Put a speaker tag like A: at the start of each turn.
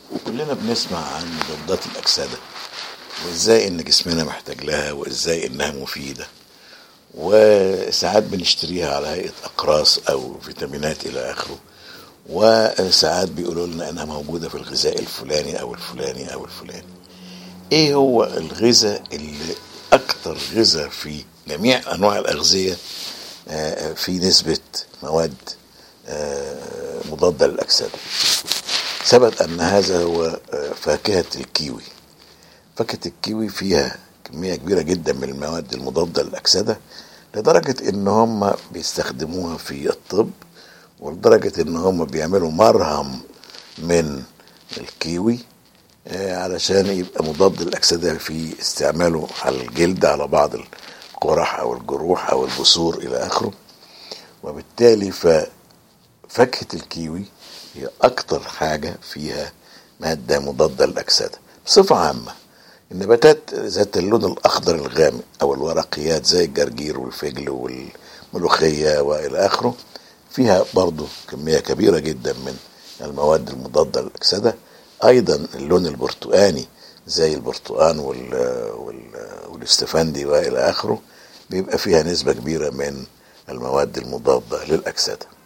A: كلنا بنسمع عن مضادات الأكسدة وإزاي إن جسمنا محتاج لها وإزاي إنها مفيدة وساعات بنشتريها على هيئة أقراص أو فيتامينات إلى آخره وساعات بيقولوا لنا إنها موجودة في الغذاء الفلاني أو الفلاني أو الفلاني إيه هو الغذاء اللي أكتر غذاء في جميع أنواع الأغذية آه، في نسبة مواد آه، مضادة للأكسدة ثبت أن هذا هو آه، فاكهة الكيوي فاكهة الكيوي فيها كمية كبيرة جدا من المواد المضادة للأكسدة لدرجة إن هم بيستخدموها في الطب ولدرجة إن هم بيعملوا مرهم من الكيوي آه، علشان يبقى مضاد للأكسدة في استعماله على الجلد على بعض القرح أو الجروح أو البثور إلى آخره وبالتالي ففاكهة الكيوي هي أكتر حاجة فيها مادة مضادة للأكسدة بصفة عامة النباتات ذات اللون الأخضر الغامق أو الورقيات زي الجرجير والفجل والملوخية وإلى آخره فيها برضو كمية كبيرة جدا من المواد المضادة للأكسدة أيضا اللون البرتقاني زي البرتقان وال وال والاستفندي وإلى آخره بيبقى فيها نسبة كبيرة من المواد المضادة للأكسدة